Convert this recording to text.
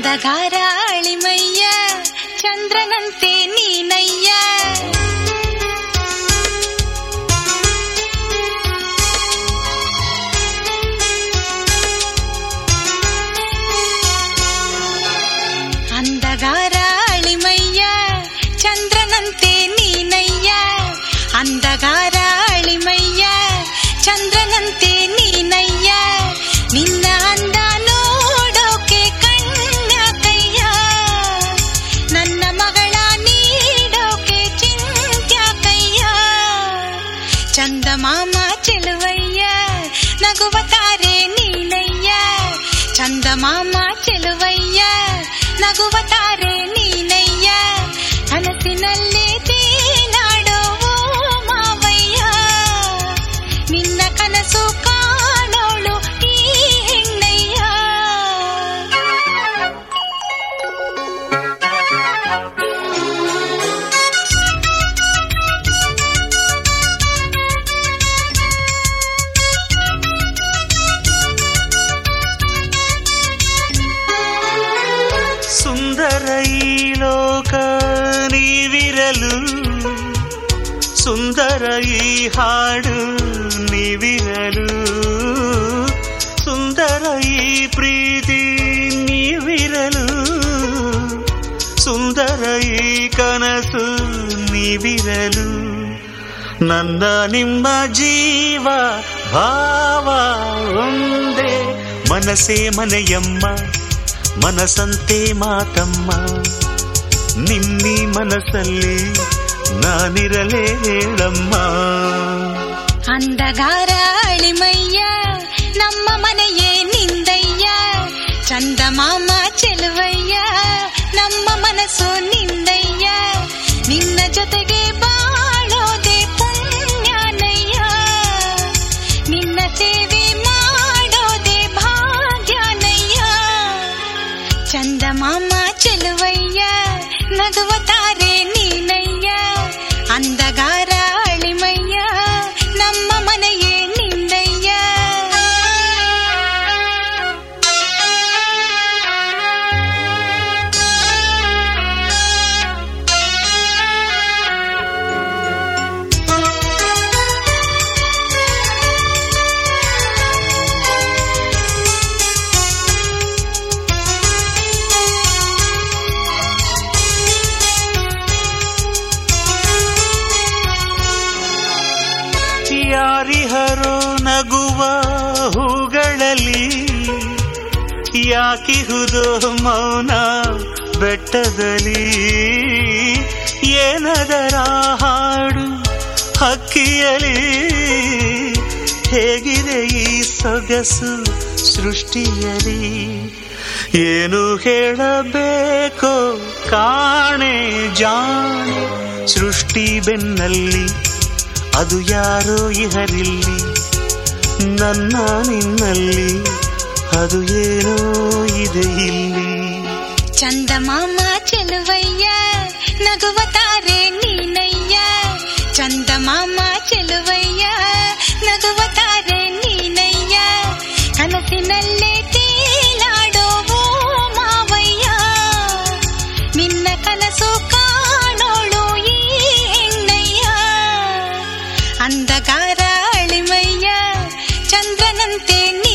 ಅಂದಗಾರ ಅಳಿಮಯ್ಯ ಚಂದ್ರನಂತೆ ನೀನಯ್ಯ ಅಂದಗಾರ ಅಳಿಮಯ್ಯ ಚಂದ್ರನಂತೆ ನೀನಯ್ಯ ಅಂದಗಾರ ಅಳಿಮಯ್ಯ ಚಂದ್ರನಂತೆ ನೀನಯ್ಯ ನಿನ್ನ ಅಂದ ನೋಡೋಕೆ ಕಣ್ಣ ಕಯ್ಯ ನನ್ನ ಮಗಳ ನೀಡೋಕೆ ಚಿಂತ್ಯಾಕಯ್ಯ ಚಂದಮಾಮ ಚೆಲುವಯ್ಯ ನಗುವ ತಾರೆ ನೀನಯ್ಯ ಚಂದಮಾಮ ಚೆಲುವಯ್ಯ ನಗುವ ತಾರೆ ನೀನಯ್ಯ ಕನಸಿನಲ್ಲೇ ತೇನಾಡೋ ಓ ಮಾವಯ್ಯ ನಿನ್ನ ಕನಸು ಕಾಣೋಳು ಈ ಹೆಣ್ಣಯ್ಯ ಸುಂದರ ಈ ಲೋಕ ನೀವಿರಲು ಸುಂದರ ಈ ಹಾಡು ನೀವಿರಲು ಸುಂದರ ಈ ಪ್ರೀತಿ ನೀವಿರಲು ಸುಂದರ ಈ ಕನಸು ನೀವಿರಲು ನನ್ನ ನಿಮ್ಮ ಜೀವ ಭಾವ ಒಂದೇ ಮನಸ್ಸೇ ಮನೆಯಮ್ಮ ಮನಸ್ಸಂತೆ ಮಾತಮ್ಮ ನಿಮ್ಮಿ ಮನಸ್ಸಲ್ಲಿ ನಾನಿರಲೇ ಹೇಳಮ್ಮ ಅಂದಗಾರ ಅಳಿಮಯ್ಯ ನಮ್ಮ ಮನೆಯೇ ನಿಂದಯ್ಯ ಚಂದಮಾಮ ಚೆಲುವಯ್ಯ ನಮ್ಮ ಮನಸ್ಸು ನಿಂದಯ್ಯ ನಿನ್ನ ಜೊತೆಗೆ ಬಾಳೋದೆ ಪುಣ್ಯನಯ್ಯ ನಿನ್ನ ಸೇವೆ ಮಾಡೋದೆ ಭಾಗ್ಯನಯ್ಯ ಚಂದಮಾಮ ಚೆಲುವಯ್ಯ ನಗುವ ತಾರೆ ನೀನಯ್ಯ ಅಂದಗಾರ ಅಳಿಮಯ್ಯ ನಮ್ಮ ಮನೆಯೇ ನಿಂದಯ್ಯ ಯಾರಿಹರೋ ನಗುವ ಹೂಗಳಲ್ಲಿ ಯಾಕಿಹುದೋ ಮೌನ ಬೆಟ್ಟದಲ್ಲಿ ಏನದರ ಹಾಡು ಹಕ್ಕಿಯಲಿ ಹೇಗಿದೆ ಈ ಸೊಗಸು ಸೃಷ್ಟಿಯಲಿ ಏನು ಹೇಳಬೇಕೋ ಕಾಣೆ ಜಾಣೆ ಸೃಷ್ಟಿ ಬೆನ್ನಲ್ಲಿ ಅದು ಯಾರೋ ಇಹರಿಲ್ಲಿ ನನ್ನ ನಿನ್ನಲ್ಲಿ ಅದು ಏನೋ ಇದೆ ಇಲ್ಲಿ ಚಂದಮಾಮ ಚೆಲುವಯ್ಯ ನಗುವ ತಾರೆ ನೀನಯ್ಯ ಚಂದಮಾಮ ಚೆಲುವಯ್ಯ ನಗುವ ತಾರೆ ನೀನಯ್ಯ ಕನಸಿನಲ್ಲೇ ತೇಲಾಡೋ ಓ ಮಾವಯ್ಯ ನಿನ್ನ ಕನಸು ಕಾಣೋಳು ಈ ಹೆಣ್ಣಯ್ಯ ಅಂದಗಾರ ಅಳಿಮಯ್ಯ ಚಂದ್ರನಂತೆ